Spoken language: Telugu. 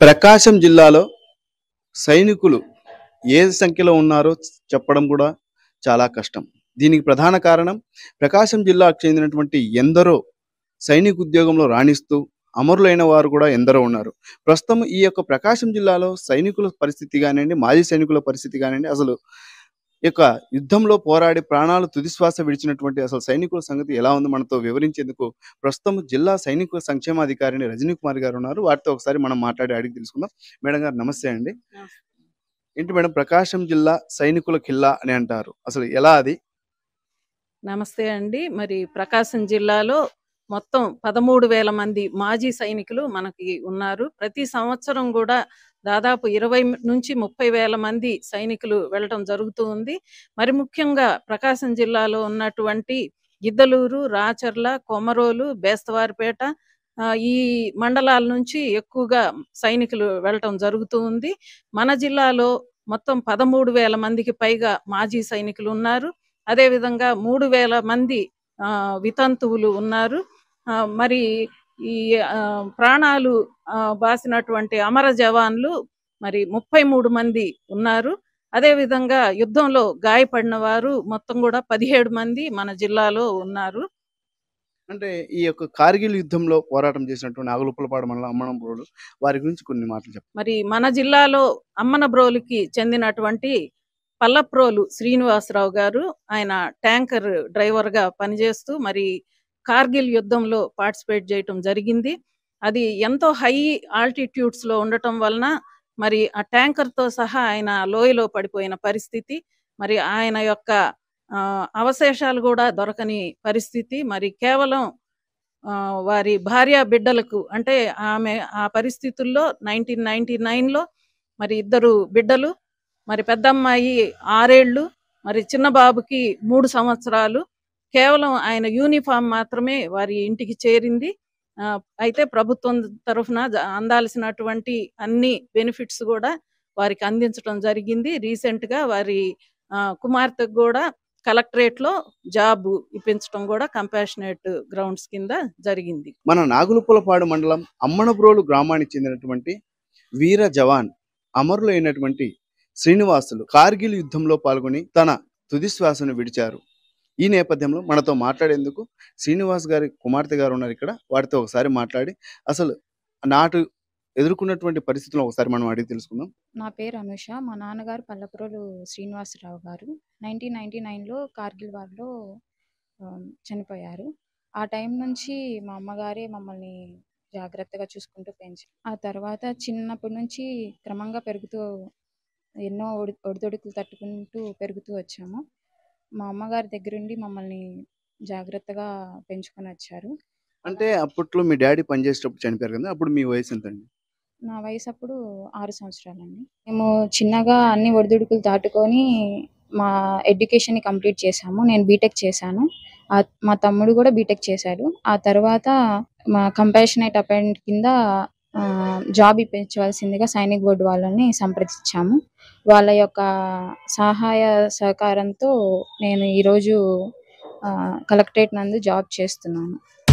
ప్రకాశం జిల్లాలో సైనికులు ఏ సంఖ్యలో ఉన్నారో చెప్పడం కూడా చాలా కష్టం దీనికి ప్రధాన కారణం ప్రకాశం జిల్లాకు చెందినటువంటి ఎందరో సైనిక ఉద్యోగంలో రాణిస్తూ అమరులైన వారు కూడా ఎందరో ఉన్నారు ప్రస్తుతం ఈ యొక్క ప్రకాశం జిల్లాలో సైనికుల పరిస్థితి కానివ్వండి మాజీ సైనికుల పరిస్థితి కానివ్వండి అసలు ఈ యొక్క యుద్ధంలో పోరాడి ప్రాణాలు తుదిశ్వాస విడిచినటువంటి అసలు సైనికుల సంగతి ఎలా ఉంది మనతో వివరించేందుకు ప్రస్తుతం జిల్లా సైనిక సంక్షేమాధికారిని రజనీ కుమార్ గారు ఉన్నారు వారితో ఒకసారి మనం మాట్లాడి అడిగి తెలుసుకుందాం మేడం గారు నమస్తే అండి ఏంటి మేడం ప్రకాశం జిల్లా సైనికుల కిల్లా అని అంటారు అసలు ఎలా అది నమస్తే అండి మరి ప్రకాశం జిల్లాలో మొత్తం పదమూడు వేల మంది మాజీ సైనికులు మనకి ఉన్నారు ప్రతి సంవత్సరం కూడా దాదాపు ఇరవై నుంచి ముప్పై వేల మంది సైనికులు వెళ్ళటం జరుగుతూ ఉంది మరి ముఖ్యంగా ప్రకాశం జిల్లాలో ఉన్నటువంటి గిద్దలూరు రాచర్ల కొమరోలు బేస్తవారిపేట ఆ, ఈ మండలాల నుంచి ఎక్కువగా సైనికులు వెళ్ళటం జరుగుతూ ఉంది మన జిల్లాలో మొత్తం పదమూడు వేల మందికి పైగా మాజీ సైనికులు ఉన్నారు అదేవిధంగా మూడు వేల మంది ఆ, వితంతువులు ఉన్నారు ఆ, మరి ఈ ఆ, ప్రాణాలు ఆ, బాసినటువంటి అమర జవాన్లు మరి ముప్పై మూడు మంది ఉన్నారు అదేవిధంగా యుద్ధంలో గాయపడిన వారు మొత్తం కూడా పదిహేడు మంది మన జిల్లాలో ఉన్నారు అంటే ఈ యొక్క కార్గిల్ యుద్ధంలో పోరాటం చేసినటువంటి నాగులుప్పలపాడు మండలం అమ్మనంపురుడు వారి గురించి కొన్ని మాటలు చెప్పండి మరి మన జిల్లాలో అమ్మనబ్రోలుకి చెందినటువంటి పల్లప్రోలు శ్రీనివాసరావు గారు ఆయన ట్యాంకర్ డ్రైవర్ గా పనిచేస్తూ మరి కార్గిల్ యుద్ధంలో పార్టిసిపేట్ చేయటం జరిగింది అది ఎంతో హై ఆల్టిట్యూడ్స్ లో ఉండటం వలన మరి ఆ ట్యాంకర్ తో సహా ఆయన లోయలో పడిపోయిన పరిస్థితి మరి ఆయన యొక్క ఆ, అవశేషాలు కూడా దొరకని పరిస్థితి మరి కేవలం ఆ, వారి భార్య బిడ్డలకు అంటే ఆమె ఆ పరిస్థితుల్లో నైన్టీన్ నైన్టీ లో మరి ఇద్దరు బిడ్డలు మరి పెద్దమ్మాయి ఆరేళ్లు మరి చిన్న బాబుకి మూడు సంవత్సరాలు కేవలం ఆయన యూనిఫామ్ మాత్రమే వారి ఇంటికి చేరింది ఆ, అయితే ప్రభుత్వం తరఫున జ- అందాల్సినటువంటి అన్ని బెనిఫిట్స్ కూడా వారికి అందించడం జరిగింది రీసెంట్ గా వారి ఆ, కుమార్తెకు కూడా కలెక్టరేట్ లో జాబ్ ఇప్పించడం కూడా కంపాషనేట్ గ్రౌండ్స్ కింద జరిగింది మన నాగులుప్పలపాడు మండలం అమ్మనబ్రోలు గ్రామానికి చెందినటువంటి వీర జవాన్ అమరులైనటువంటి శ్రీనివాసులు కార్గిల్ యుద్ధంలో పాల్గొని తన తుది శ్వాసను విడిచారు ఈ నేపథ్యంలో మనతో మాట్లాడేందుకు శ్రీనివాస్ గారి కుమార్తె గారు ఉన్నారు ఇక్కడ వారితో ఒకసారి మాట్లాడి అసలు నాటు ఎదుర్కొన్నటువంటి పరిస్థితులను ఒకసారి మనం అడిగి తెలుసుకుందాం నా పేరు అనుష మా నాన్నగారు పల్లపురోలు శ్రీనివాసరావు గారు నైన్టీన్ నైన్టీ నైన్లో కార్గిల్ వార్లో ఆ, చనిపోయారు ఆ టైం నుంచి మా అమ్మగారే మమ్మల్ని జాగ్రత్తగా చూసుకుంటూ పెంచారు ఆ తర్వాత చిన్నప్పటి నుంచి క్రమంగా పెరుగుతూ ఎన్నో ఒడి ఒడిదొడుకులు తట్టుకుంటూ పెరుగుతూ వచ్చాము మా అమ్మగారి దగ్గరుండి మమ్మల్ని జాగ్రత్తగా పెంచుకొని వచ్చారు అంటే అప్పట్లో మీ డాడీ పనిచేసేటప్పుడు చనిపోయారు కదా అప్పుడు మీ వయసు ఎంతండి నా వయసు అప్పుడు ఆరు సంవత్సరాలండి మేము చిన్నగా అన్ని ఒడిదుడుకులు దాటుకొని మా ఎడ్యుకేషన్ ని కంప్లీట్ చేశాము నేను బీటెక్ చేశాను ఆ- మా తమ్ముడు కూడా బీటెక్ చేశాడు ఆ తర్వాత మా కంపాషనేట్ అపాయింట్ కింద ఆ, జాబ్ ఇప్పించవలసిందిగా సైనిక్ బోర్డు వాళ్ళని సంప్రదించాము వాళ్ళ యొక్క సహాయ సహకారంతో నేను ఈరోజు ఆ, కలెక్టరేట్ నందు జాబ్ చేస్తున్నాను